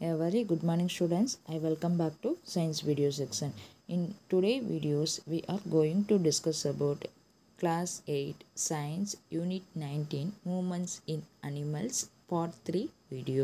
A very good morning students. I welcome back to science video section. In today videos we are going to discuss about class 8 science unit 19 movements in animals part 3 video.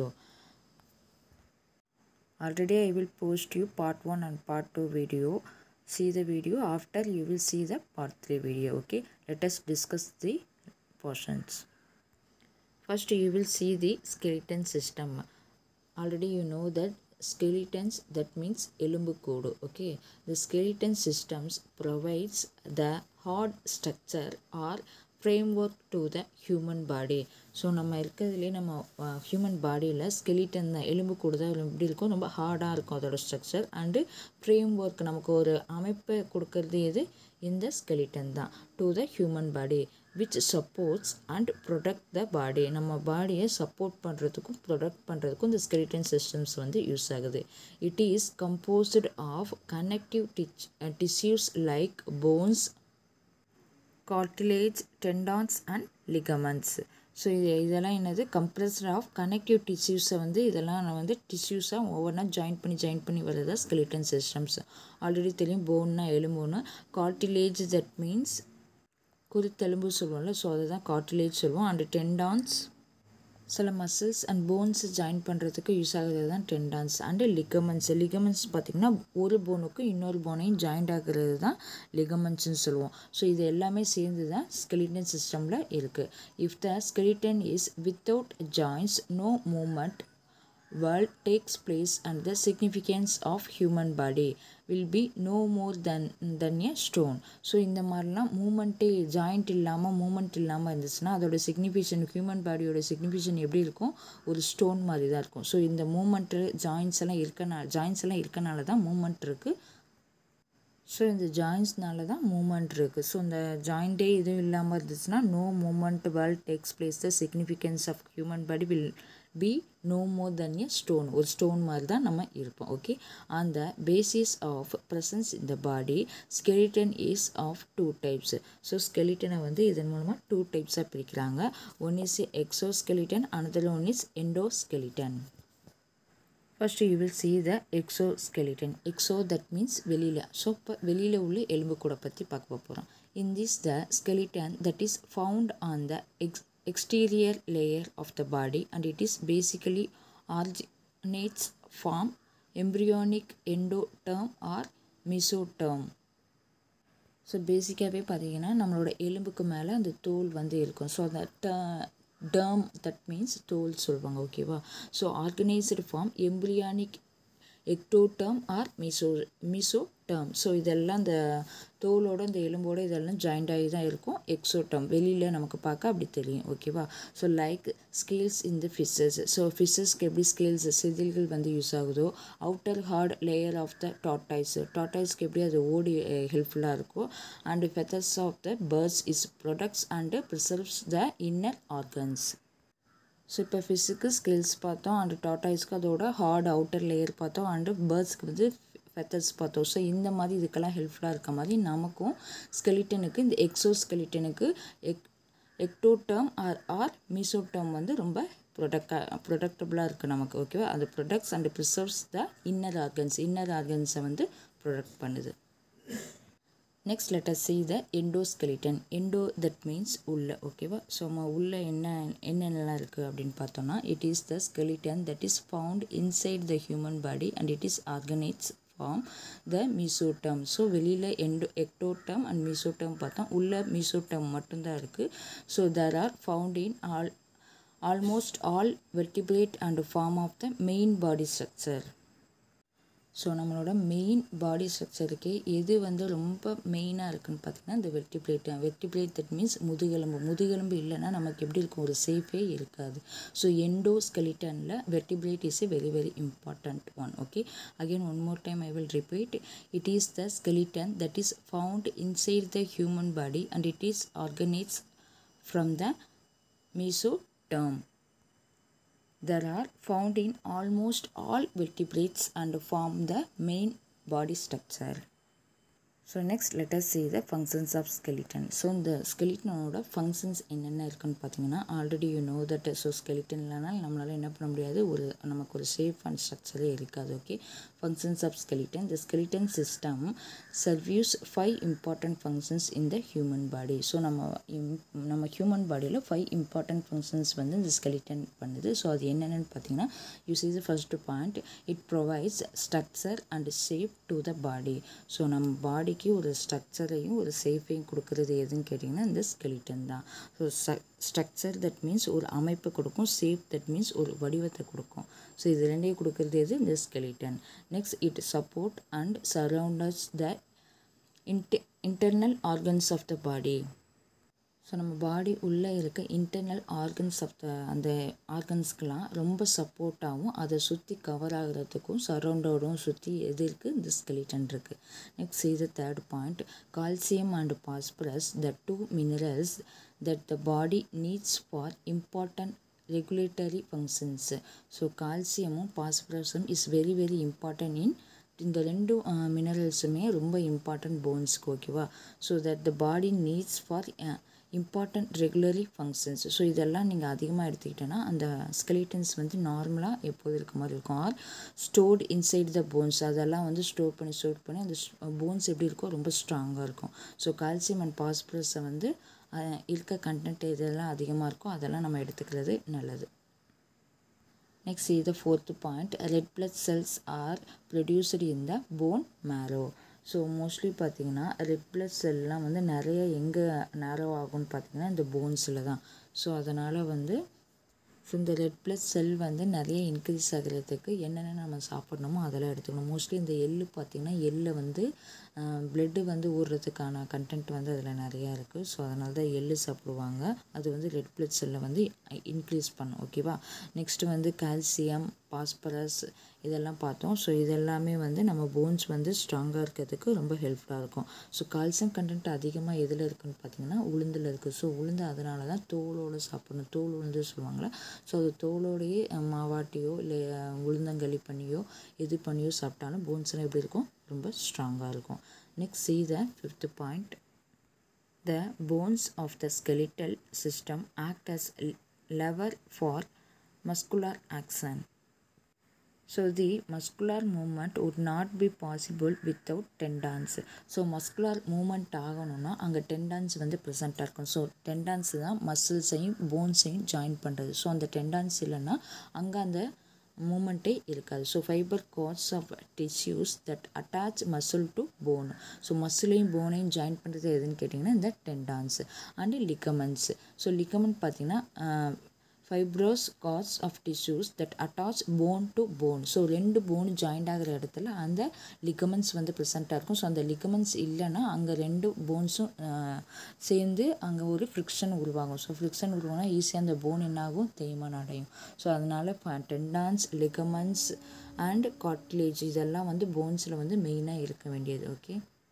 Already I will post you part 1 and part 2 video. See the video after you will see the part 3 video okay. Let us discuss the portions. First you will see the skeleton system. already you know that skeletons that means எலும்புக்கூடு okay the skeleton systems provides the hard structure or framework to the human body so நம்ம இருக்கிறதுலே நம்ம human பாடியில் skeleton தான் எலும்புக்கூடு தான் எப்படி இருக்கும் ரொம்ப ஹார்டாக இருக்கும் அதோட ஸ்ட்ரக்சர் அண்டு ஃப்ரேம் ஒர்க் நமக்கு ஒரு அமைப்பை கொடுக்கறது எது இந்த ஸ்கெலிட்டன் தான் to the human body which supports and protect the body நம்ம பாடியை சப்போர்ட் பண்ணுறதுக்கும் ப்ரொடக்ட் பண்ணுறதுக்கும் இந்த ஸ்கெலிட்டன் சிஸ்டம்ஸ் வந்து யூஸ் ஆகுது it is composed of connective டிச் tissues like bones cartilage tendons and ligaments so இது இதெல்லாம் என்னது கம்ப்ரஸ்ட் ஆஃப் கனெக்டிவ் டிஷ்யூஸை வந்து இதெல்லாம் நான் வந்து டிஷ்யூஸாக ஒவ்வொன்றா ஜாயின் பண்ணி ஜாயின் பண்ணி வருது ஸ்கெலிட்டன் சிஸ்டம்ஸ் ஆல்ரெடி தெரியும் போன்னா எலும்புன்னு கார்டிலேஜ் தட் மீன்ஸ் குருத்தெலும்பு சொல்லுவோம்ல ஸோ அதுதான் கார்டிலேஜ் சொல்லுவோம் அண்டு டெண்டான்ஸ் சில மசில்ஸ் அண்ட் போன்ஸ் ஜாயின் பண்ணுறதுக்கு யூஸ் ஆகுறது தான் டெண்டான்ஸ் அண்டு லிகமெண்ட்ஸ் லிகமெண்ட்ஸ் பார்த்திங்கன்னா ஒரு போனுக்கும் இன்னொரு போனையும் ஜாயிண்ட் ஆகுறது தான் லிகமெண்ட்ஸ்னு சொல்லுவோம் ஸோ இது எல்லாமே சேர்ந்து தான் ஸ்கெலிட்டன் சிஸ்டமில் இருக்குது if the skeleton is without joints no moment world takes place and the significance of human body will be no more than than a stone so இந்த மாதிரிலாம் மூமெண்ட்டே ஜாயிண்ட் இல்லாமல் மூமெண்ட் இல்லாமல் இருந்துச்சுன்னா அதோட சிக்னிஃபிகேஷன் ஹியூமன் பாடியோட signification எப்படி இருக்கும் ஒரு ஸ்டோன் மாதிரி தான் இருக்கும் ஸோ இந்த மூமெண்ட்டு ஜாயின்ஸ் எல்லாம் இருக்கனால ஜாயின்ஸ் எல்லாம் இருக்கனால தான் மூமெண்ட் இருக்குது ஸோ இந்த ஜாயின்ஸ்னால தான் மூமெண்ட் இருக்குது ஸோ இந்த ஜாயிண்ட்டே இதுவும் இல்லாமல் இருந்துச்சுன்னா no moment world takes place the significance of human body will be no more then a stone ஒரு ஸ்டோன் மாதிரி தான் நம்ம இருப்போம் ஓகே அந்த பேசிஸ் ஆஃப் ப்ரெசன்ஸ் இந்த body skeleton is of two types so ஸ்கெலிட்டனை வந்து இதன் மூலமாக டூ டைப்ஸாக பிரிக்கிறாங்க one is exoskeleton another one is endoskeleton first you will see the exoskeleton exo that means வெளியில் so இப்போ வெளியில் உள்ள எலும்பு கூட பற்றி பார்க்க போகிறோம் in this the skeleton that is found on the ex exterior layer of the body and it is basically originates from embryonic endoderm or mesoderm so பேசிக்காகவே பார்த்தீங்கன்னா நம்மளோட எலும்புக்கு மேலே அந்த தோல் வந்து இருக்கும் ஸோ அந்த டேர்ம் தட் மீன்ஸ் தோல் சொல்லுவாங்க ஓகேவா so organised form embryonic ectoderm or meso mesoderm so இதெல்லாம் இந்த தோலோட இந்த எலும்போட இதெல்லாம் ஜாயிண்ட் ஆகி தான் இருக்கும் எக்ஸோட்டம் வெளியில் நமக்கு பார்க்க அப்படி தெரியும் ஓகேவா so like scales in the fishes so ஃபிஷ்ஷஸ்க்கு எப்படி ஸ்கேல்ஸ் செதில்கள் வந்து யூஸ் ஆகுதோ outer hard layer of the tortoise டாட்டாய்ஸ்க்கு எப்படி அது ஓடி ஹெல்ப்ஃபுல்லாக இருக்கும் and feathers of the birds is protects and preserves the inner organs so இப்போ ஃபிஷ்ஷுக்கு ஸ்கில்ஸ் பார்த்தோம் அண்டு டாட்டாய்ஸ்க்கு அதோட ஹார்ட் அவுட்டர் லேயர் பார்த்தோம் அண்டு பேர்ட்ஸ்க்கு வந்து ஃபெத்தர்ஸ் பார்த்தோம் ஸோ இந்த மாதிரி இதுக்கெல்லாம் ஹெல்ப்ஃபுல்லாக இருக்க மாதிரி நமக்கும் ஸ்கெலிட்டனுக்கு இந்த எக்ஸோ ஸ்கெலிட்டனுக்கு எக் எக்டோடேர்ம் ஆர் ஆர் மீசோடேர்ம் வந்து ரொம்ப ப்ரொடக்டா ப்ரொடக்டபுளாக இருக்குது நமக்கு ஓகேவா அந்த protects and preserves the inner organs inner ஆர்கன்ஸை வந்து ப்ரொடக்ட் பண்ணுது next letter C the endoskeleton endo that means உள்ள ஓகேவா ஸோ நம்ம உள்ள என்ன என்னென்னலாம் இருக்குது அப்படின்னு பார்த்தோம்னா it is the skeleton that is found inside the human body and it is organized form the mesoderm so வெளியில் எண்டோ எக்டோட்டம் அண்ட் மீசோட்டம் பார்த்தோம் உள்ள மீசோட்டம் மட்டும்தான் இருக்குது so there are found in all almost all vertebrate and form of the main body structure so நம்மளோட main body ஸ்ட்ரக்சருக்கு எது வந்து ரொம்ப மெயினாக இருக்குதுன்னு பார்த்தீங்கன்னா இந்த வெர்டிபிளேட் வெர்டிபிளேட் தட் மீன்ஸ் முதுகெலும்பு முதுகெலும்பு இல்லைன்னா நமக்கு எப்படி இருக்கும் ஒரு சேஃபே இருக்காது ஸோ எண்டோ ஸ்கெலிட்டனில் vertebrate is a very very important one okay again one more time I will repeat it is the skeleton that is found inside the human body and it is organise from the mesoderm there are found in almost all vertebrates and form the main body structure. So next let us see the functions of skeleton so இந்த ஸ்கெலிட்டனோட functions என்னென்ன இருக்குன்னு பார்த்தீங்கன்னா already you know that so skeleton இல்லைனா நம்மளால் என்ன பண்ண முடியாது ஒரு நமக்கு ஒரு சேஃப் அண்ட் ஸ்ட்ரக்சரே இருக்காது okay functions of skeleton the skeleton system serves five important functions in the human body so நம்ம im- நம்ம ஹியூமன் பாடியில் ஃபைவ் இம்பார்ட்டன்ட் ஃபங்க்ஷன்ஸ் வந்து இந்த ஸ்கெலிட்டன் பண்ணுது ஸோ அது என்னென்னு பார்த்தீங்கன்னா you see the first point it provides structure and shape to the body so நம்ம பாடிக்கு ஒரு ஸ்ட்ரக்சரையும் ஒரு சேஃபையும் கொடுக்கறது எதுன்னு கேட்டிங்கன்னா இந்த skeleton தான் ஸோ ஸ்ட்ரக்சர் தட் மீன்ஸ் ஒரு அமைப்பை கொடுக்கும் சேஃப் தட் மீன்ஸ் ஒரு வடிவத்தை கொடுக்கும் ஸோ இது ரெண்டையும் கொடுக்கறது எது இந்த skeleton next it support and surrounds the இன்டெ internal organs of the body so நம்ம பாடி உள்ளே இருக்க இன்டர்னல் ஆர்கன்ஸ் ஆஃப் த அந்த ஆர்கன்ஸ்க்கெலாம் ரொம்ப சப்போர்ட்டாகவும் அதை சுற்றி கவர் ஆகிறதுக்கும் சரௌண்டோடும் சுற்றி எது இருக்குது இந்த skeleton இருக்குது next is the third point calcium and phosphorus the two minerals that the body needs for important regulatory functions so கால்சியமும் பாஸ்பரஸும் is very very important in இந்த ரெண்டு மினரல்ஸுமே ரொம்ப இம்பார்ட்டன்ட் போன்ஸ்க்கு ஓகேவா so that the body needs for important regulatory functions so இதெல்லாம் நீங்கள் அதிகமாக எடுத்துக்கிட்டோன்னா அந்த ஸ்கெலிட்டன்ஸ் வந்து நார்மலாக எப்போது இருக்க மாதிரி இருக்கும் are stored inside the bones அதெல்லாம் வந்து ஸ்டோர் பண்ணி ஸ்டோர் பண்ணி அந்த போன்ஸ் எப்படி இருக்கோ ரொம்ப ஸ்ட்ராங்காக இருக்கும் ஸோ கால்சியம் அண்ட் பாஸ்பரஸை வந்து அஹ், இருக்க கண்டென்ட் இதெல்லாம் அதிகமாக இருக்கோ அதெல்லாம் நம்ம எடுத்துக்கிறது நல்லது Next, see the fourth point. Red blood cells are produced in the bone marrow. So mostly பார்த்தீங்கன்னா ரெட் பிளட் செல்லாம் வந்து நிறைய எங்கே நேரோ ஆகும்னு பார்த்தீங்கன்னா இந்த போன்ஸில் தான் ஸோ அதனால் வந்து ஸோ இந்த ரெட் பிளட் செல் வந்து நிறைய இன்க்ரீஸ் ஆகிறதுக்கு என்னென்ன நம்ம சாப்பிட்ணுமோ அதெல்லாம் எடுத்துக்கணும் மோஸ்ட்லி இந்த எள்ளு பார்த்திங்கன்னா எள்ளை வந்து பிளட்டு வந்து ஊறுறதுக்கான கண்டென்ட் வந்து அதில் நிறையா இருக்குது ஸோ அதனால தான் எள்ளு சாப்பிடுவாங்க அது வந்து ரெட் பிளட் செல்லை வந்து இன்க்ரீஸ் பண்ணும் ஓகேவா நெக்ஸ்ட்டு வந்து கால்சியம் பாஸ்பரஸ் இதெல்லாம் பார்த்தோம் ஸோ இதெல்லாமே வந்து நம்ம போன்ஸ் வந்து ஸ்ட்ராங்காக இருக்கிறதுக்கு ரொம்ப ஹெல்ப்ஃபுல்லாக இருக்கும் ஸோ கால்சியம் கண்டென்ட் அதிகமாக எதில் இருக்குன்னு பார்த்தீங்கன்னா உளுந்தில் இருக்குது ஸோ உளுந்து அதனால தான் தோலோடு சாப்பிடணும் தோல் உளுந்து சொல்லுவாங்களே ஸோ அது தோலோடையே அஹ், மாவாட்டியோ இல்லை அஹ், உளுந்தங்களி பண்ணியோ இது பண்ணியோ சாப்பிட்டாலும் போன்ஸ்லாம் எப்படி இருக்கும் ரொம்ப ஸ்ட்ராங்காக இருக்கும் next see the fifth point The bones of the skeletal system act as l- lever for muscular action. So the muscular movement would not be possible without tendons. So muscular movement ஆகணும்னா அங்கே tendons வந்து ப்ரெசண்ட்டாக இருக்கும் so tendons தான் மசில்ஸையும் போன்ஸையும் join பண்ணுறது so அந்த tendons இல்லைன்னா அங்கே அந்த மூமெண்ட்டே இருக்காது so fibre cords of tissues that attach muscle to bone so மசிலையும் போனையும் ஜாயின் பண்ணுறது எதுன்னு கேட்டிங்கன்னா இந்த tendons and ligaments so ligament பார்த்தீங்கன்னா fibrous cords of tissues that attach bone to bone so ரெண்டு போன் ஜாயிண்ட் ஆகிற இடத்துல அந்த லிகமெண்ட்ஸ் வந்து ப்ரெசண்ட்டாக இருக்கும் ஸோ அந்த லிகமெண்ட்ஸ் இல்லைன்னா அங்கே ரெண்டு போன்ஸும் சேர்ந்து அங்கே ஒரு ஃப்ரிக்ஷன் உருவாகும் ஸோ ஃப்ரிக்ஷன் உருவானா ஈஸியாக அந்த போன் என்னாகும் தேய்மானம் அடையும் ஸோ அதனால் டெண்டான்ஸ் லிகமெண்ட்ஸ் அண்ட் காட்லேஜ் இதெல்லாம் வந்து போன்ஸில் வந்து மெயினாக இருக்க வேண்டியது ஓகே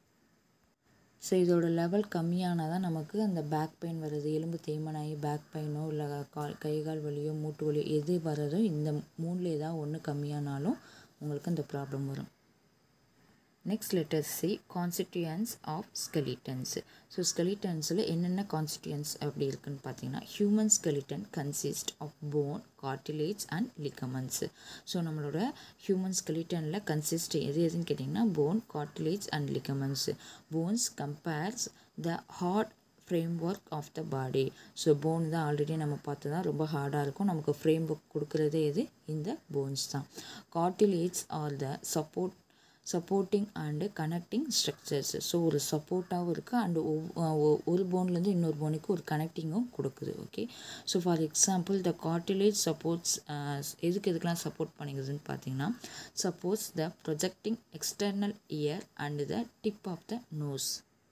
ஸோ இதோட லெவல் கம்மியானால் தான் நமக்கு அந்த பேக் பெயின் வருது எலும்பு தேய்மானாகி பேக் பெயினோ இல்லை கால் கை கால் வலியோ மூட்டு வலியோ எது வர்றதோ இந்த மூணில் ஏதாவது ஒன்று கம்மியானாலும் உங்களுக்கு அந்த ப்ராப்ளம் வரும் next letter C constituents of skeletons so ஸ்கெலிட்டன்ஸில் என்னென்ன கான்ஸ்டிடியூன்ஸ் அப்படி இருக்குன்னு பார்த்தீங்கன்னா human skeleton consist of bone cartilage and ligaments so நம்மளோட ஹியூமன் ஸ்கெலிட்டனில் கன்சிஸ்ட் எது எதுன்னு கேட்டிங்கன்னா bone cartilage and ligaments bones compares the hard framework of the body so bone தான் ஆல்ரெடி நம்ம பார்த்து தான் ரொம்ப ஹார்டாக இருக்கும் நமக்கு ஃப்ரேம் ஒர்க் கொடுக்குறதே எது இந்த போன்ஸ் தான் cartilage are the support supporting and connecting structures so ஒரு சப்போர்ட்டாகவும் இருக்குது அண்டு ஒரு போன்லேருந்து இன்னொரு போனுக்கு ஒரு கனெக்டிங்கும் கொடுக்குது okay so for example the cartilage supports எதுக்கு எதுக்கெலாம் சப்போர்ட் பண்ணிக்குதுன்னு பார்த்தீங்கன்னா suppose the projecting external ear and the tip of the nose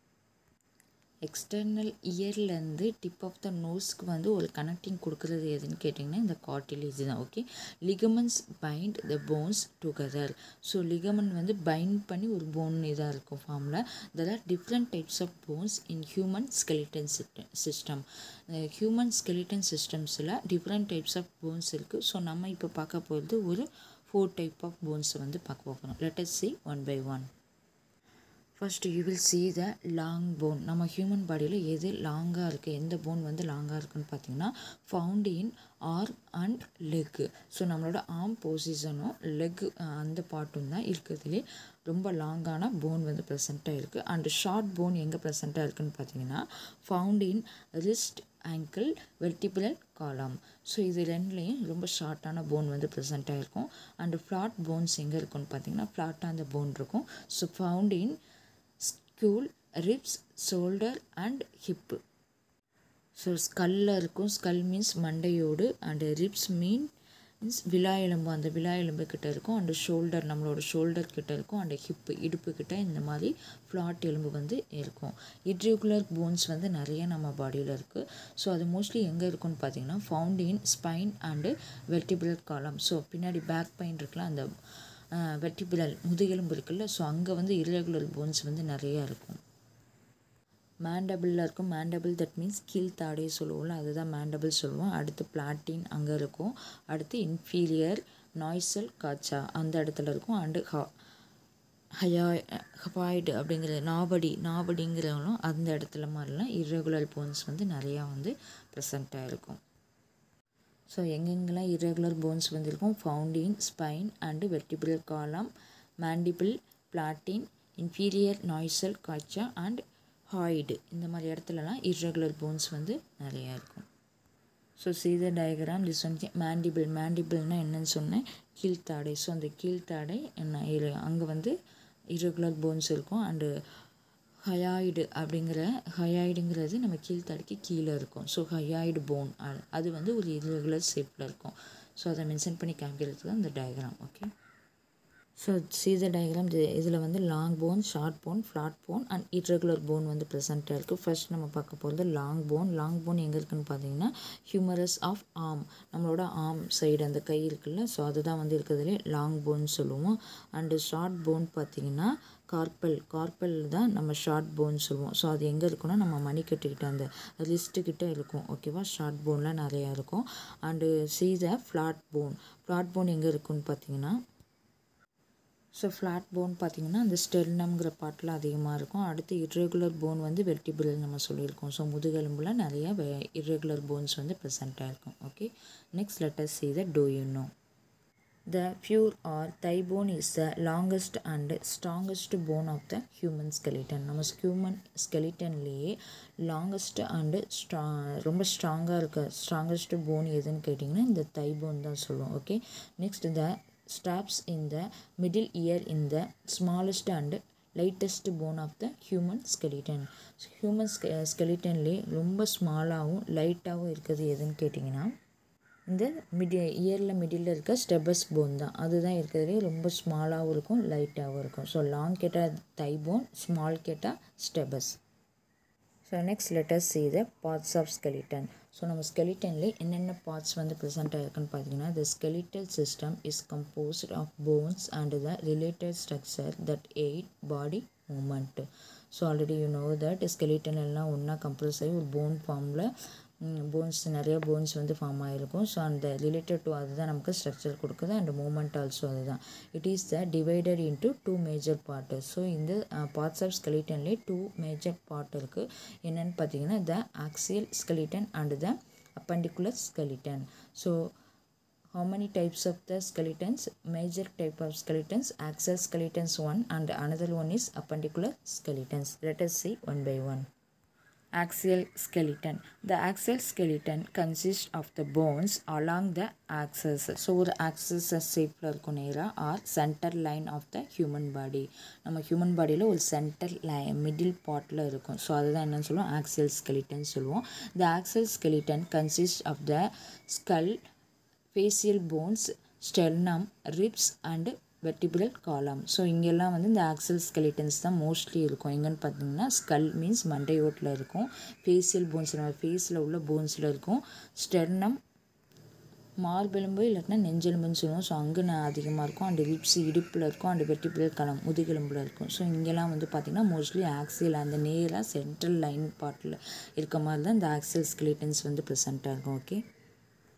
external இயர்லேருந்து டிப் ஆஃப் த நோஸ்க்கு வந்து ஒரு கனெக்டிங் கொடுக்குறது எதுன்னு கேட்டிங்கன்னா இந்த கார்டிலேஜ் தான் okay ligaments bind the bones together so ligament வந்து பைண்ட் பண்ணி ஒரு போன் இதாக இருக்கும் ஃபார்மில் there are different types of bones in human skeleton system human skeleton சிஸ்டம்ஸில் different types of bones இருக்குது ஸோ நம்ம இப்போ பார்க்க போகிறது ஒரு ஃபோர் டைப் ஆஃப் போன்ஸை வந்து பார்க்க போகிறோம் let's see one by one first you will see the long bone நம்ம ஹியூமன் பாடியில் எது லாங்காக இருக்குது எந்த போன் வந்து லாங்காக இருக்குன்னு பார்த்தீங்கன்னா found in arm and leg so நம்மளோட ஆர்ம் பொசிஷனும் லெக் அந்த பார்ட்டும் தான் இருக்கிறதுலே ரொம்ப லாங்கான போன் வந்து ப்ரெசண்ட்டாக இருக்குது அண்ட் ஷார்ட் போன் எங்கே ப்ரெசண்ட்டாக இருக்குன்னு பார்த்தீங்கன்னா found in wrist ankle vertebral column so இது ரெண்டுலேயும் ரொம்ப ஷார்ட்டான போன் வந்து ப்ரெசண்ட்டாக இருக்கும் அண்ட் ஃப்ளாட் போன்ஸ் எங்கே இருக்குன்னு பார்த்தீங்கன்னா ஃப்ளாட்டாக அந்த போன் இருக்கும் so found in skull ribs shoulder and hip so ஸ்கல்லில் இருக்கும் ஸ்கல் மீன்ஸ் மண்டையோடு அண்டு ரிப்ஸ் மீன் மீன்ஸ் விழா எலும்பு அந்த விழா எலும்பு கிட்ட இருக்கும் அண்டு ஷோல்டர் நம்மளோட ஷோல்டர் கிட்ட இருக்கும் அண்டு ஹிப்பு இடுப்பு கிட்ட இந்த மாதிரி ஃப்ளாட் எலும்பு வந்து இருக்கும் இர்ரெகுலர் போன்ஸ் வந்து நிறைய நம்ம பாடியில் இருக்குது ஸோ அது மோஸ்ட்லி எங்கே இருக்குன்னு பார்த்தீங்கன்னா found in spine and vertebral column so பின்னாடி பேக் பெயின் இருக்குல்ல அந்த வெர்டிபிளல் முதுகெலும்பு இருக்குல்ல ஸோ அங்கே வந்து இர்ரெகுலர் போன்ஸ் வந்து நிறையா இருக்கும் மேண்டபிளில் இருக்கும் மேண்டபிள் தட் மீன்ஸ் கீழ்த்தாடை சொல்லுவோம்ல அதுதான் மேண்டபிள் சொல்லுவோம் அடுத்து பிளாட்டின் அங்கே இருக்கும் அடுத்து இன்ஃபீரியர் நாய்சல் காச்சா அந்த இடத்துல இருக்கும் அண்டு ஹா ஹயா ஹபாய்டு அப்படிங்கிற நாபடி நாபடிங்கிறவங்களும் அந்த இடத்துல மாதிரிலாம் இர்ரெகுலர் போன்ஸ் வந்து நிறையா வந்து ப்ரெசண்ட்டாக இருக்கும் ஸோ எங்கெங்கெல்லாம் இர்ரெகுலர் போன்ஸ் வந்திருக்கும் found in spine and vertebral column mandible palatine inferior nasal concha and hyoid இந்த மாதிரி இடத்துலலாம் இர்ரெகுலர் போன்ஸ் வந்து நிறையா இருக்கும் ஸோ சீத டயக்ராம் திஸ் வந்து மேண்டிபிள் மேண்டிபிள்னால் என்னன்னு சொன்னேன் கீழ்த்தாடை ஸோ அந்த கீழ்த்தாடை என்ன இரு அங்கே வந்து இர்ரெகுலர் போன்ஸ் இருக்கும் அண்டு ஹயாய்டு அப்படிங்கிற ஹயாய்டுங்கிறது நம்ம கீழ்த்தாடைக்கு கீழே இருக்கும் ஸோ ஹயாய்டு போன் அது வந்து ஒரு இர்ரெகுலர் ஷேப்பில் இருக்கும் ஸோ அதை மென்ஷன் பண்ணி காமிக்கிறதுக்கு தான் இந்த diagram okay so see the diagram இதில் வந்து long bone short bone flat bone and irregular bone வந்து ப்ரெசென்ட்டாக இருக்குது ஃபர்ஸ்ட் நம்ம பார்க்க போகிறது லாங் போன் லாங் போன் எங்கே இருக்குன்னு பார்த்தீங்கன்னா ஹியூமரஸ் ஆஃப் ஆர்ம் நம்மளோட ஆர்ம் சைடு அந்த கை இருக்குல்ல ஸோ அதுதான் வந்து இருக்கிறதுலே லாங் போன் சொல்லுவோம் அண்டு ஷார்ட் போன் பார்த்தீங்கன்னா கார்பல் கார்பல் தான் நம்ம ஷார்ட் போன் சொல்லுவோம் ஸோ அது எங்கே இருக்குன்னா நம்ம மணிக்கட்டுக்கிட்ட அந்த லிஸ்ட்டுக்கிட்ட இருக்கும் ஓகேவா ஷார்ட் போன்லாம் நிறையா இருக்கும் அண்டு சீத ஃப்ளாட் போன் ஃப்ளாட் போன் எங்கே இருக்குன்னு பார்த்தீங்கன்னா ஸோ ஃப்ளாட் போன் பார்த்திங்கன்னா அந்த ஸ்டெர்னம்ங்கிற பாட்டில் அதிகமாக இருக்கும் அடுத்து இர்ரெகுலர் போன் வந்து வெர்டிபிள் நம்ம சொல்லியிருக்கோம் ஸோ முதுகெலும்பில் நிறைய இர்ரெகுலர் போன்ஸ் வந்து ப்ரெசண்ட்டாக இருக்கும் okay next let's see the do you know The pure or thigh bone is the longest and strongest bone of the human skeleton. நம்ம ஹியூமன் ஸ்கெலிட்டன்லேயே லாங்கஸ்ட் அண்டு ஸ்ட்ரா ரொம்ப ஸ்ட்ராங்காக இருக்க ஸ்ட்ராங்கஸ்ட் போன் எதுன்னு கேட்டிங்கன்னா இந்த தை போன் தான் சொல்லுவோம் okay next the stapes in the middle ear in the smallest and lightest bone of the human skeleton human ஸ்கெ ஸ்கெலிட்டன்லேயே ரொம்ப ஸ்மாலாகவும் லைட்டாகவும் இருக்கிறது எதுன்னு கேட்டிங்கன்னா இந்த மிடி இயரில் மிடில் இருக்க ஸ்டெபஸ் போன் தான் அதுதான் இருக்கிறதுலே ரொம்ப ஸ்மாலாகவும் இருக்கும் லைட்டாகவும் இருக்கும் ஸோ லாங் கேட்டால் தை போன் ஸ்மால் கேட்டால் stapes so next let's see the parts of skeleton so நம்ம ஸ்கெலிட்டன்லேயே என்னென்ன பார்ட்ஸ் வந்து ப்ரெசென்ட் ஆகிருக்குன்னு பார்த்தீங்கன்னா the skeletal system is composed of bones and the related structure that aid body movement so already you know that skeleton எல்லாம் ஒன்றா compress ஆகி ஒரு phone ஃபார்மில் போன்ஸ் நிறைய போன்ஸ் வந்து ஃபார்ம் ஆகிருக்கும் ஸோ அந்த ரிலேட்டட் டு அதுதான் நமக்கு ஸ்ட்ரக்சர் கொடுக்குது அண்ட் மூமெண்ட் ஆல்சோ அதுதான் it is the divided into two major part so இந்த பார்ட்ஸ் ஆஃப் ஸ்கெலிட்டன்லேயே டூ மேஜர் பார்ட் இருக்குது என்னென்னு பார்த்தீங்கன்னா the axial skeleton and the appendicular skeleton so how many types of the skeletons major type of skeletons axial skeletons one and another one is appendicular skeletons let us see one by one axial skeleton the axial skeleton consists of the bones along the axis so ஒரு axis ஷேப்பில் இருக்கும் நேராக or centre line of the human body நம்ம human பாடியில் ஒரு centre லை middle பார்ட்டில் இருக்கும் so அதுதான் என்னன்னு சொல்லுவோம் ஆக்சியல் skeleton சொல்லுவோம் the axial skeleton consists of the skull facial bones sternum ribs and vertebral column so இங்கெல்லாம் வந்து இந்த ஆக்சல் ஸ்கெலிட்டன்ஸ் தான் மோஸ்ட்லி இருக்கும் எங்கன்னு பார்த்தீங்கன்னா ஸ்கல் மீன்ஸ் மண்டையோட்டில் இருக்கும் ஃபேஷியல் போன்ஸ் நம்ம ஃபேஸில் உள்ள போன்ஸில் இருக்கும் ஸ்டெர்னம் மார்பெலும்பு இல்லாட்டினா நெஞ்செலும்புன்னு சொல்லுவோம் ஸோ அங்கே நான் அதிகமாக இருக்கும் அண்ட் ரிப்ஸ் இடுப்பில் இருக்கும் அண்ட் வெட்டிபிளர் களம் முதுகெலும்பில் இருக்கும் ஸோ இங்கெல்லாம் வந்து பார்த்திங்கன்னா மோஸ்ட்லி ஆக்சியல் அந்த நேராக சென்ட்ரல் லைன் பார்ட்டில் இருக்க மாதிரி தான் இந்த ஆக்சியல் ஸ்கெலிட்டன்ஸ் வந்து ப்ரெசென்ட்டாக இருக்கும் ஓகே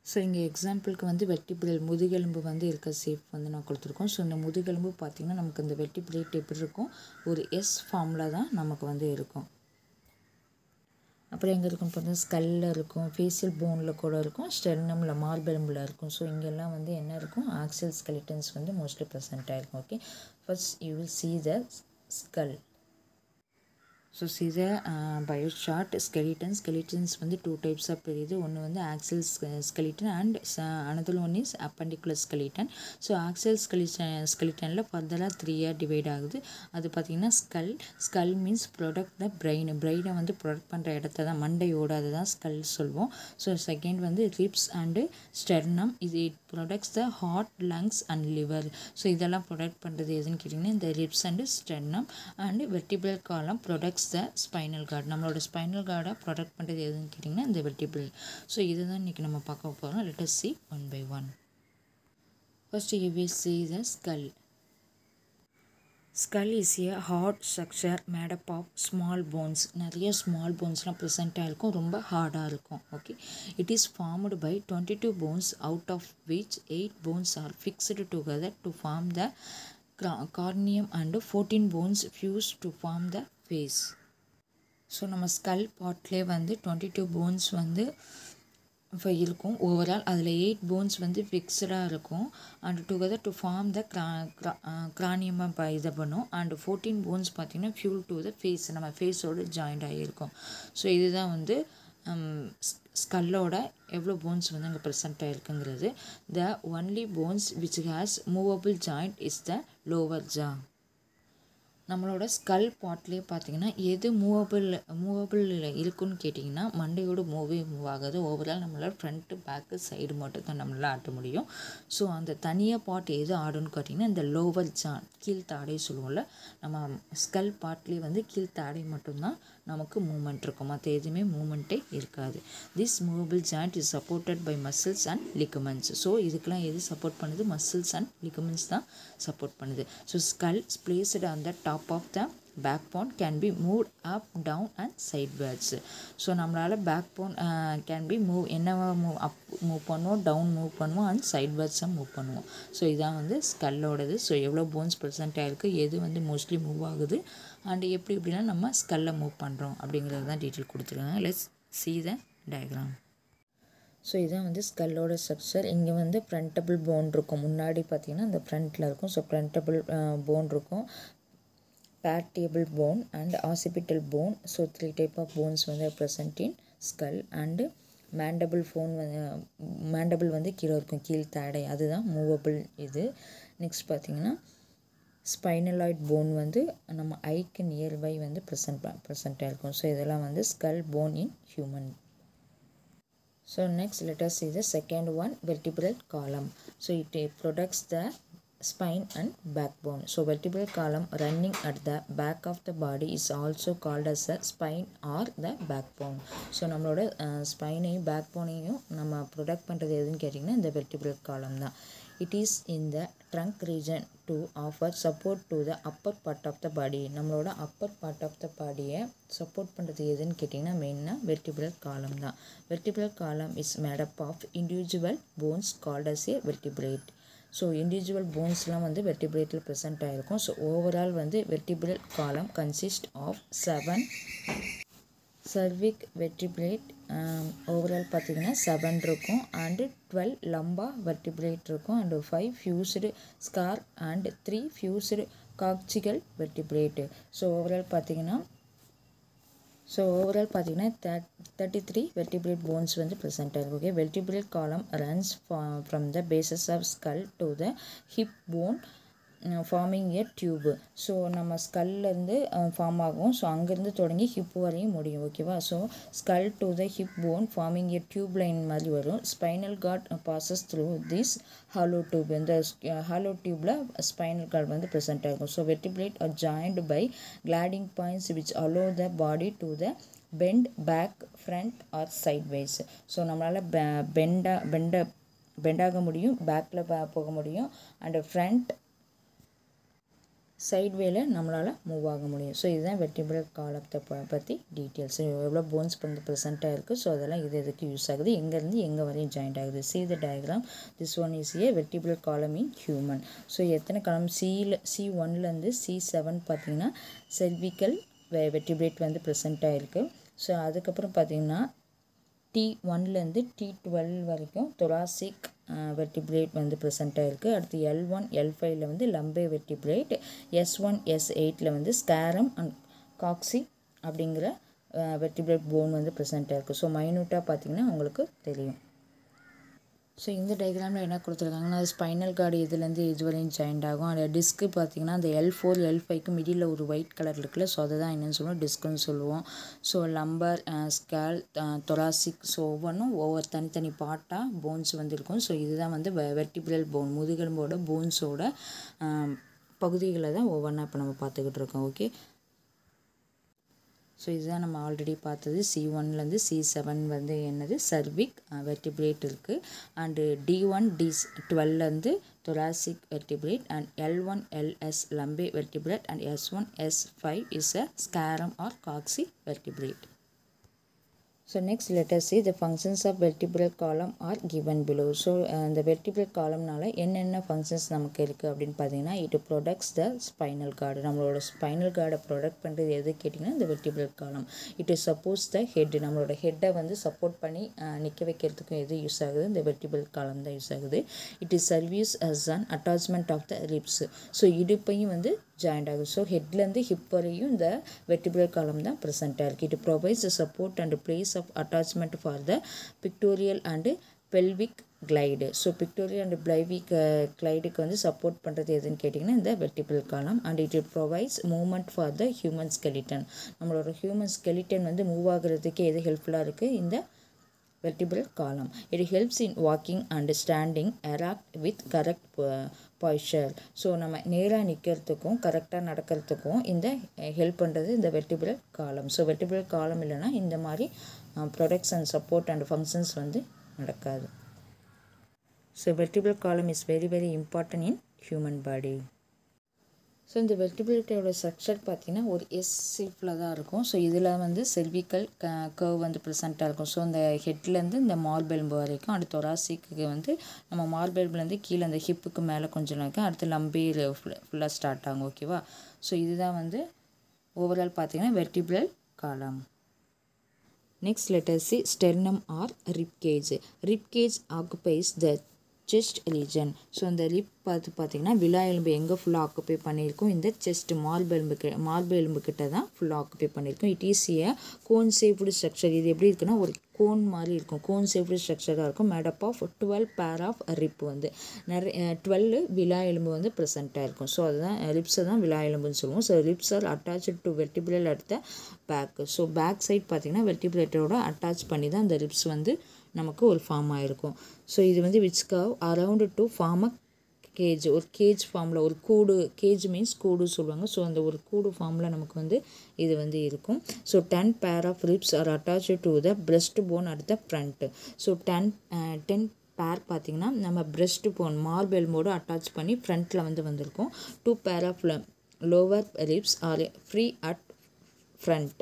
ஸோ இங்கே எக்ஸாம்பிளுக்கு வந்து வெட்டிபிரல் முதுகெலும்பு வந்து இருக்க ஷேப் வந்து நான் கொடுத்துருக்கோம் ஸோ இந்த முதுகெலும்பு பார்த்திங்கன்னா நமக்கு இந்த வெட்டிபிளேட் எப்படி இருக்கும் ஒரு எஸ் ஃபார்மில் தான் நமக்கு வந்து இருக்கும் அப்புறம் எங்கே இருக்கும் பார்த்தீங்கன்னா ஸ்கல்லில் இருக்கும் ஃபேஷியல் போனில் கூட இருக்கும் ஸ்டெர்னமில் மார்பெலும்பில் இருக்கும் ஸோ இங்கெல்லாம் வந்து என்ன இருக்கும் ஆக்சல் ஸ்கெலிட்டன்ஸ் வந்து மோஸ்ட்லி ப்ரெசென்ட் ஆகிருக்கும் okay first you will see the skull so see the bio chart skeleton skeletons வந்து டூ டைப்ஸாக பிரியுது ஒன்று வந்து axial skeleton and another one is appendicular skeleton so axial skeleton ஸ்கெலிட்டனில் ஃபர்தராக த்ரீயாக டிவைட் ஆகுது அது பார்த்திங்கன்னா skull skull means protect the brain பிரெயினை வந்து ப்ரொடக்ட் பண்ணுற இடத்த தான் மண்டையோட அதுதான் ஸ்கல் சொல்வோம் ஸோ செகண்ட் வந்து ரிப்ஸ் அண்டு ஸ்டெர்னம் இது it protects the heart lungs and liver so இதெல்லாம் ப்ரொடக்ட் பண்ணுறது எதுன்னு கேட்டிங்கன்னா இந்த ribs and sternum and vertebral column protects the spinal cord நம்மளோட ஸ்பைனல் கார்டை ப்ரொடக்ட் பண்ணுறது எதுன்னு கேட்டிங்கன்னா இந்த வெர்டிபிள் ஸோ இதுதான் இன்றைக்கி நம்ம பார்க்க போகிறோம் let's see one by one first you will see the skull skull is a hard structure made up of small bones நிறைய ஸ்மால் போன்ஸ்லாம் ப்ரெசென்ட்டாக இருக்கும் ரொம்ப ஹார்டாக இருக்கும் okay it is formed by twenty two bones out of which eight bones are fixed together to form the cranium and fourteen bones fuse to form the face so நம்ம skull பாட்லேயே வந்து twenty two bones வந்து இப்போ இருக்கும் overall அதில் eight bones வந்து ஃபிக்ஸ்டாக இருக்கும் and together to form the க்ரா கிரானியமாக இது பண்ணும் அண்ட் ஃபோர்டீன் போன்ஸ் பார்த்திங்கன்னா ஃபியூல் டு த ஃபேஸ் நம்ம ஃபேஸோடு ஜாயிண்ட் ஆகியிருக்கும் ஸோ இதுதான் வந்து ஸ்கல்லோட எவ்வளோ போன்ஸ் வந்து அங்கே ப்ரெசென்ட் ஆகிருக்குங்கிறது the only bones which has movable joint is the lower jaw நம்மளோட ஸ்கல் பாட்லேயே பார்த்தீங்கன்னா எது மூவபிள் மூவபிள் இருக்குன்னு கேட்டிங்கன்னா மண்டையோட மூவே மூவ் ஆகாது ஓவரால் நம்மளால் ஃப்ரண்ட்டு பேக்கு சைடு மட்டும் தான் நம்மளால் ஆட்ட முடியும் ஸோ அந்த தனியாக பாட் எது ஆடுன்னு கேட்டிங்கன்னா இந்த லோவர் ஜான் கீழ்த்தாடை சொல்லுவோம்ல நம்ம ஸ்கல் பாட்லேயே வந்து கீழ்த்தாடை மட்டும்தான் நமக்கு மூமெண்ட் இருக்கும் மற்ற எதுவுமே மூமெண்ட்டே இருக்காது this movable joint is supported by muscles and ligaments so இதுக்கெல்லாம் எது சப்போர்ட் பண்ணுது மசில்ஸ் அண்ட் லிகமெண்ட்ஸ் தான் சப்போர்ட் பண்ணுது so skull placed on the top of the backbone can be move up down and sidewards so நம்மளால் backbone can be move என்னவா move up move பண்ணுவோம் down move பண்ணுவோம் and சைட்வேர்ட்ஸாக move பண்ணுவோம் so இதான் வந்து ஸ்கல்லோடது so எவ்வளோ போன்ஸ் ப்ரெசென்ட் ஆகிருக்கு எது வந்து மோஸ்ட்லி மூவ் ஆகுது அண்ட் எப்படி எப்படிலாம் நம்ம ஸ்கல்லை மூவ் பண்ணுறோம் அப்படிங்கிறது தான் டீட்டெயில் கொடுத்துருக்காங்க let's see the diagram so இதான் வந்து ஸ்கல்லோட ஸ்ட்ரக்சர் இங்கே வந்து ஃப்ரண்டபிள் போன் இருக்கும் முன்னாடி பார்த்தீங்கன்னா இந்த ஃப்ரண்ட்டில் இருக்கும் ஸோ ஃப்ரண்டபிள் போன் இருக்கும் parietal bone and occipital bone so three type of bones வந்து present in skull and mandible bone வந்து மேண்டபிள் வந்து கீழே இருக்கும் கீழ் தாடை அதுதான் மூவபிள் இது நெக்ஸ்ட் பார்த்திங்கன்னா ஸ்பைனலாய்ட் போன் வந்து நம்ம ஐக்கு நியர்பை வந்து ப்ரெசன்ட் ப்ரெசண்ட்டாக இருக்கும் ஸோ இதெல்லாம் வந்து skull bone in human So next let us see the second one vertebral column. So it uh, protects the spine and backbone. So vertebral column running at the back of the body is also called as a spine or the backbone. So நம்மளோட ஸ்பைனையும் back போனையும் நம்ம product பண்ணுறது எதுன்னு கேட்டிங்கன்னா இந்த vertebral column தான் it is in the trunk region to offer support to the upper part of the body நம்மளோட upper part of த பாடியை சப்போர்ட் பண்ணுறது எதுன்னு கேட்டிங்கன்னா மெயினாக வெர்டிபிரல் காலம் தான் vertebral column is made up of individual bones called as a vertebrate so individual போன்ஸ்லாம் வந்து வெர்டிபிரேட்டில் ப்ரெசென்ட் ஆகிருக்கும் ஸோ ஓவரால் வந்து vertebral column consist of seven cervical vertebrate overall பார்த்தீங்கன்னா செவன் இருக்கும் அண்டு டுவெல் லம்பா வெர்டிபிரேட் இருக்கும் and five fused sacral and three fused coccygeal vertebrate so overall பார்த்தீங்கன்னா so overall பார்த்தீங்கன்னா third thirty three vertebrate bones வந்து present ஆகிருக்கு okay vertebrate column runs from the bases of skull to the hip bone forming a tube so நம்ம ஸ்கல்லேருந்து form ஆகும் so அங்கேருந்து தொடங்கி hip வரையும் முடியும் ஓகேவா so skull to the hip bone forming a tube line மாதிரி வரும் spinal cord passes through this hollow tube இந்த ஹாலோ டியூப்பில் ஸ்பைனல் கார்டு வந்து ப்ரெசென்ட் ஆகும் so vertebrate are joint by gliding points which allow the body to the bend back front or sideways so நம்மளால் பெ பெண்டா பெண்ட பெண்டாக முடியும் பேக்கில் போக முடியும் அண்ட் ஃப்ரண்ட் சைட் வேல நம்மளால் மூவ் ஆக முடியும் ஸோ இதுதான் வெர்டிபிரல் காலத்தை ப பற்றி டீட்டெயில்ஸ் எவ்வளோ போன்ஸ் வந்து ப்ரெசென்ட்டாக இருக்குது ஸோ அதெல்லாம் இது எதுக்கு யூஸ் ஆகுது எங்கேருந்து எங்கே வரையும் ஜாயிண்ட் ஆகுது see the diagram this one is a vertebral column in human so எத்தனை காலம் சியில் சி ஒன்லேருந்து சி செவன் பார்த்தீங்கன்னா செர்விக்கல் வெ வெர்டிபிரேட் வந்து ப்ரெசென்ட்டாக இருக்குது ஸோ அதுக்கப்புறம் பார்த்தீங்கன்னா டி ஒன்லேருந்து டி டுவெல் வரைக்கும் தொராசிக் வெர்டிபிரேட் வந்து ப்ரெசென்ட்டாக இருக்குது அடுத்து எல் ஒன் எல் ஃபைவ்ல வந்து lumbar vertebrate S one S எயிட்டில் வந்து ஸ்கேரம் அண்ட் காக்சி அப்படிங்கிற வெர்டிபிரேட் போன் வந்து ப்ரெசென்ட்டாக இருக்குது ஸோ மைனூட்டாக பார்த்தீங்கன்னா உங்களுக்கு தெரியும் ஸோ இந்த டயக்ராமில் என்ன கொடுத்துருக்காங்கன்னா ஸ்பைனல் கார்டு இதுலேருந்து இது வரையும் ஜாயிண்ட் ஆகும் அந்த டிஸ்க்கு பார்த்தீங்கன்னா அந்த எல் ஃபோர் எல் ஃபைவ்க்கு மிடில் ஒரு ஒயிட் கலர் இருக்குல்ல ஸோ அதை தான் என்னென்னு சொல்லுவோம் டிஸ்க்குன்னு சொல்லுவோம் so lumbar sacral thoracic so ஒவ்வொன்றும் ஒவ்வொரு தனித்தனி பார்ட்டாக போன்ஸ் வந்து இருக்கும் ஸோ இதுதான் வந்து வெர்டிபிரல் போன் முதுகெலும்போட போன்ஸோட பகுதிகளை தான் ஒவ்வொன்றா இப்போ நம்ம பார்த்துக்கிட்டு இருக்கோம் ஓகே ஸோ இதுதான் நம்ம ஆல்ரெடி பார்த்தது சி ஒன்லேருந்து சி செவன் வந்து என்னது சர்விக் வெர்டிபிரேட் இருக்குது அண்டு டி ஒன் டி டுவெல்லேருந்து thoracic vertebrate and L1 LS lumbe vertebrate and S1 S5 is a scarum or cocci vertebrate. So next let us see the functions of vertebral column are given below. So இந்த vertebral columnனால என்னென்ன functions நமக்கு இருக்குது அப்படின்னு பார்த்தீங்கன்னா it protects the spinal cord நம்மளோட spinal cord protect பண்ணுறது எது கேட்டிங்கன்னா இந்த vertebral column it supports the head நம்மளோட ஹெட்டை வந்து சப்போர்ட் பண்ணி நிற்க வைக்கிறதுக்கும் எது யூஸ் ஆகுது இந்த vertebral column தான் யூஸ் ஆகுது it is service as an attachment of the ribs so இடுப்பையும் வந்து ஜாயிண்ட் ஆகுது ஸோ ஹெட்லேருந்து ஹிப் வரையும் இந்த வெர்டிபிரல் காலம் தான் ப்ரெசென்ட்டாக இருக்குது it provides the support and place of attachment for the pectoral and pelvic girdle so pectoral and pelvic கிளைடுக்கு வந்து சப்போர்ட் பண்ணுறது எதுன்னு கேட்டிங்கன்னா இந்த vertebral column and it provides movement for the human skeleton நம்மளோட ஹியூமன் ஸ்கெலிட்டன் வந்து மூவ் ஆகுறதுக்கு எது ஹெல்ப்ஃபுல்லாக இருக்குது இந்த vertebral column. It helps in walking and standing erect with correct posture. So நம்ம நேராக நிற்கிறதுக்கும் கரெக்டாக நடக்கிறதுக்கும் இந்த ஹெல்ப் பண்ணுறது இந்த வெர்டிபிரல் காலம் ஸோ வெர்டிபிரல் காலம் இல்லைன்னா இந்த மாதிரி protects and support and functions வந்து நடக்காது so vertebral column is very very important in human body so இந்த வெர்டிபிலிட்டியோட ஸ்ட்ரக்சர் பார்த்திங்கன்னா ஒரு எஸ் ஷேப்பில் தான் இருக்கும் ஸோ இதில் வந்து செர்விக்கல் க கர்வ் வந்து ப்ரெசண்ட்டாக இருக்கும் ஸோ இந்த ஹெட்லேருந்து இந்த மார்பெலும்பு வரைக்கும் அடுத்து தொராசிக்கு வந்து நம்ம மார்பெலும்புலேருந்து கீழே அந்த ஹிப்புக்கு மேலே கொஞ்சம் இருக்கும் அடுத்து லம்பேயில் ஃபுல்லாக ஸ்டார்ட் ஆகும் ஓகேவா ஸோ இதுதான் வந்து ஓவரால் பார்த்தீங்கன்னா vertebral column next letter see sternum or rib cage rib cage occupies the chest region so அந்த ரிப் பார்த்து பார்த்தீங்கன்னா விழா எலும்பு எங்கே ஃபுல்லாக ஆக்குப்பை பண்ணியிருக்கோம் இந்த செஸ்ட் மார்பு எலும்பு கி மார்பு எலும்பு கிட்ட தான் ஃபுல்லாக ஆக்குப்பை பண்ணியிருக்கோம் it is a cone shaped structure இது எப்படி இருக்குன்னா ஒரு கோன் மாதிரி இருக்கும் கோன் சேஃப்டு ஸ்ட்ரக்சராக இருக்கும் made up of twelve pair of rib வந்து நிறைய டுவெல் விழா எலும்பு வந்து ப்ரெசென்ட்டாக இருக்கும் ஸோ அதுதான் ரிப்ஸை தான் விழா எலும்புன்னு சொல்லுவோம் so ribs are attach to vertebral அடுத்த பேக் ஸோ பேக் சைட் பார்த்தீங்கன்னா வெர்டிபிரேட்டரோட அட்டாச் பண்ணி தான் அந்த ரிப்ஸ் வந்து நமக்கு ஒரு ஃபார்ம் ஆகிருக்கும் ஸோ இது வந்து which curve around to form a cage ஒரு கேஜ் ஃபார்மில் ஒரு கூடு கேஜ் மீன்ஸ் கூடு சொல்லுவாங்க ஸோ அந்த ஒரு கூடு ஃபார்மில் நமக்கு வந்து இது வந்து இருக்கும் so ten pair of ribs are attach to the breast bone at the front so ten ten pair பார்த்திங்கன்னா நம்ம பிரெஸ்ட் போன் மார்பெல்மோடு அட்டாச் பண்ணி ஃப்ரண்ட்டில் வந்து வந்திருக்கும் two pair of lower ribs are free at front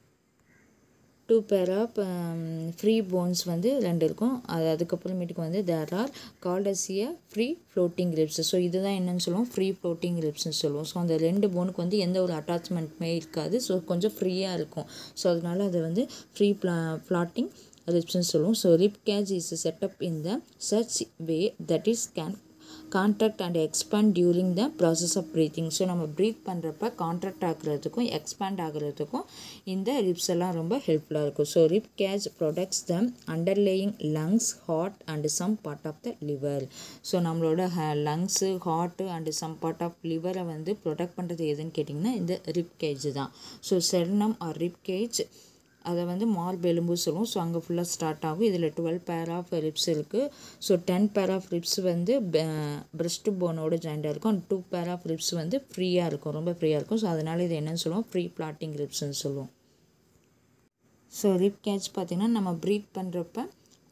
two pair of free bones வந்து ரெண்டு இருக்கும் அது அதுக்கப்புறமேட்டுக்கு வந்து there are called as free floating ribs so இதுதான் என்னன்னு சொல்லுவோம் ஃப்ரீ ஃப்ளோட்டிங் ரிப்ஸ்னு சொல்லுவோம் ஸோ அந்த ரெண்டு போனுக்கு வந்து எந்த ஒரு அட்டாச்மெண்ட்டுமே இருக்காது ஸோ கொஞ்சம் ஃப்ரீயாக இருக்கும் ஸோ அதனால அதை வந்து ஃப்ரீ ப்ளா ஃப்ளாட்டிங் ரிப்ஸ்னு சொல்லுவோம் so rib cage is set up in the சர்ச் way that is can contract and expand during the process of breathing so நம்ம ப்ரீத் பண்ணுறப்ப கான்ட்ராக்ட் ஆகுறதுக்கும் எக்ஸ்பேண்ட் ஆகுறதுக்கும் இந்த ரிப்ஸ் எல்லாம் ரொம்ப ஹெல்ப்ஃபுல்லாக இருக்கும் so rib cage protects the underlying lungs heart and some part of the liver so நம்மளோட lungs heart and some part of லிவரை வந்து ப்ரொடெக்ட் பண்ணுறது எதுன்னு கேட்டிங்கன்னா இந்த ரிப் கேஜ் தான் so sternum or rib cage அதை வந்து மார்ப் எலும்பு சொல்லுவோம் ஸோ அங்கே ஃபுல்லாக ஸ்டார்ட் ஆகும் இதில் டுவெல் பேர் ஆஃப் ரிப்ஸ் இருக்குது so ten pair of ribs வந்து பிரெஸ்ட் போனோட ஜாயிண்டாக இருக்கும் and two pair of ribs வந்து ஃப்ரீயாக இருக்கும் ரொம்ப ஃப்ரீயாக இருக்கும் ஸோ அதனால் இது என்னன்னு சொல்லுவோம் ஃப்ரீ பிளாட்டிங் ரிப்ஸ்ன்னு சொல்லுவோம் ஸோ ரிப் கேட்ச் பார்த்திங்கன்னா நம்ம ப்ரீத் பண்ணுறப்ப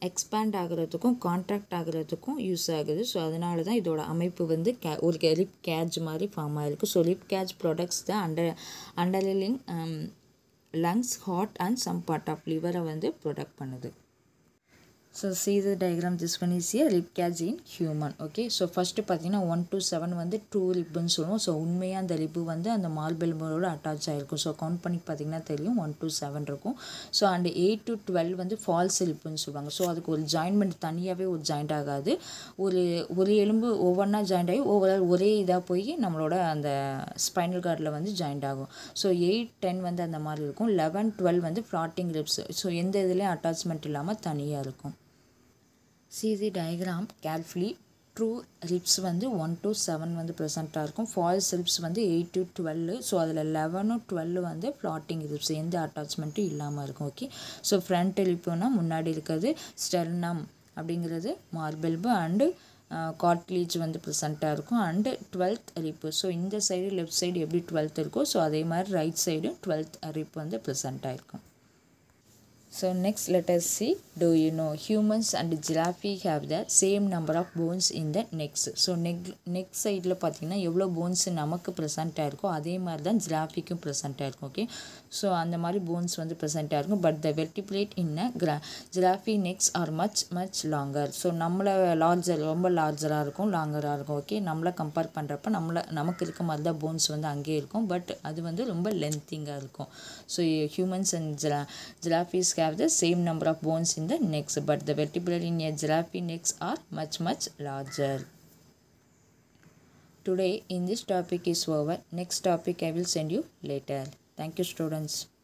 எக்ஸ்பேண்ட் ஆகிறதுக்கும் கான்ட்ராக்ட் ஆகிறதுக்கும் யூஸ் ஆகுது ஸோ அதனால தான் இதோட அமைப்பு வந்து கே ஒரு லிப் கேஜ் மாதிரி ஃபார்ம் ஆகிருக்கு ஸோ லிப் கேஜ் ப்ராடக்ட்ஸ் தான் under underlying lungs heart and some part of லிவரை வந்து ப்ரொடக்ட் பண்ணுது so see the diagram this one is a lip cage in human okay so first பார்த்தீங்கன்னா one to seven வந்து true லிப்புன்னு சொல்லுவோம் ஸோ உண்மையாக அந்த லிப்பு வந்து அந்த மார்பெல்போட அட்டாச் ஆகிருக்கும் ஸோ கவுண்ட் பண்ணி பார்த்தீங்கன்னா தெரியும் ஒன் to செவன் இருக்கும் so and eight to twelve வந்து ஃபால்ஸ் லிப்புன்னு சொல்லுவாங்க ஸோ அதுக்கு ஒரு ஜாயின்மெண்ட் தனியாகவே ஒரு ஜாயிண்ட் ஆகாது ஒரு ஒரு எலும்பு ஒவ்வொன்றா ஜாயிண்ட் ஆகி ஓவரால் ஒரே இதாக போய் நம்மளோட அந்த ஸ்பைனல் கார்டில் வந்து ஜாயிண்ட் ஆகும் ஸோ எயிட் டென் வந்து அந்த மாதிரி இருக்கும் லெவன் டுவெல் வந்து ஃப்ளாட்டிங் லிப்ஸ் ஸோ எந்த இதுலேயும் அட்டாச்மெண்ட் இல்லாமல் தனியாக இருக்கும் see the diagram carefully true ribs வந்து ஒன் to செவன் வந்து ப்ரெசண்ட்டாக இருக்கும் ஃபால்ஸ் ரிப்ஸ் வந்து எயிட் to டுவெல் ஸோ அதில் லெவனும் டுவெல் வந்து ஃப்ளாட்டிங் ரிப்ஸ் எந்த அட்டாச்மெண்ட்டும் இல்லாமல் இருக்கும் ஓகே ஸோ ஃப்ரண்ட் லிப்புனா முன்னாடி இருக்கிறது ஸ்டெர்னம் அப்படிங்கிறது மார்பெல்பு அண்டு காட்லீஜ் வந்து ப்ரெசண்ட்டாக இருக்கும் அண்டு டுவெல்த் ரிப்பு ஸோ இந்த சைடு லெஃப்ட் சைடு எப்படி டுவெல்த் இருக்கோ ஸோ அதே மாதிரி ரைட் சைடும் டுவெல்த் ரிப் வந்து ப்ரெசண்ட்டாக இருக்கும் So next let us see do you know humans and giraffe have the same number of bones in the necks so neck neck சைடில் பார்த்தீங்கன்னா எவ்வளோ போன்ஸ் நமக்கு ப்ரெசென்ட்டாக இருக்கோ அதே மாதிரி தான் ஜிராஃபிக்கும் ப்ரெசென்ட்டாக இருக்கும் ஓகே ஸோ அந்த மாதிரி போன்ஸ் வந்து ப்ரெசென்ட்டாக இருக்கும் பட் த வெர்டிபிளேட் இன் கிரா giraffe necks are much much longer so நம்மளை லார்ஜர் ரொம்ப லார்ஜராக இருக்கும் லாங்கராக இருக்கும் ஓகே நம்மளை கம்பேர் பண்ணுறப்ப நம்மளை நமக்கு இருக்க மாதிரி தான் போன்ஸ் வந்து அங்கேயே இருக்கும் பட் அது வந்து ரொம்ப லென்த்திங்காக இருக்கும் ஸோ ஹியூமன்ஸ் அண்ட் ஜிரா giraffes have the same number of bones in the necks but the vertebrae in a giraffe necks are much much larger today in this topic is over next topic i will send you later thank you students